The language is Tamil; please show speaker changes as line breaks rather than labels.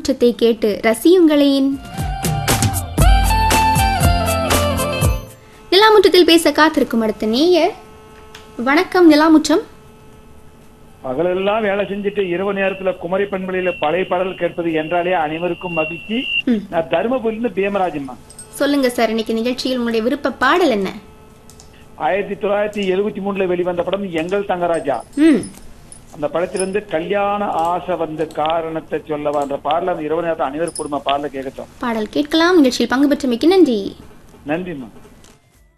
நிலாமுற்றத்தை கேட்டு ரசியுங்களேன் நிலாமுற்றத்தில் பேச காத்திருக்கும் அடுத்த நேயர் வணக்கம் நிலாமுற்றம்
பகலெல்லாம் வேலை செஞ்சுட்டு இரவு நேரத்துல குமரி பண்பலையில பழைய பாடல் கேட்பது என்றாலே அனைவருக்கும் மகிழ்ச்சி
ம்.
நான் தருமபுரியிலிருந்து பீமராஜம்மா
சொல்லுங்க சார் இன்னைக்கு நிகழ்ச்சியில் உங்களுடைய விருப்ப பாடல் என்ன
ஆயிரத்தி தொள்ளாயிரத்தி எழுபத்தி மூணுல வெளிவந்த படம் எங்கள் தங்கராஜா
ம்
அந்த படத்திலிருந்து கல்யாண ஆசை வந்த காரணத்தை சொல்லவா அந்த பாடல அந்த இரவு நேரத்தை அனைவரும் குடும்ப பாடல கேட்கட்டும்
பாடல் கேட்கலாம் நிகழ்ச்சியில் பங்கு பெற்றமைக்கு நன்றி
நன்றிம்மா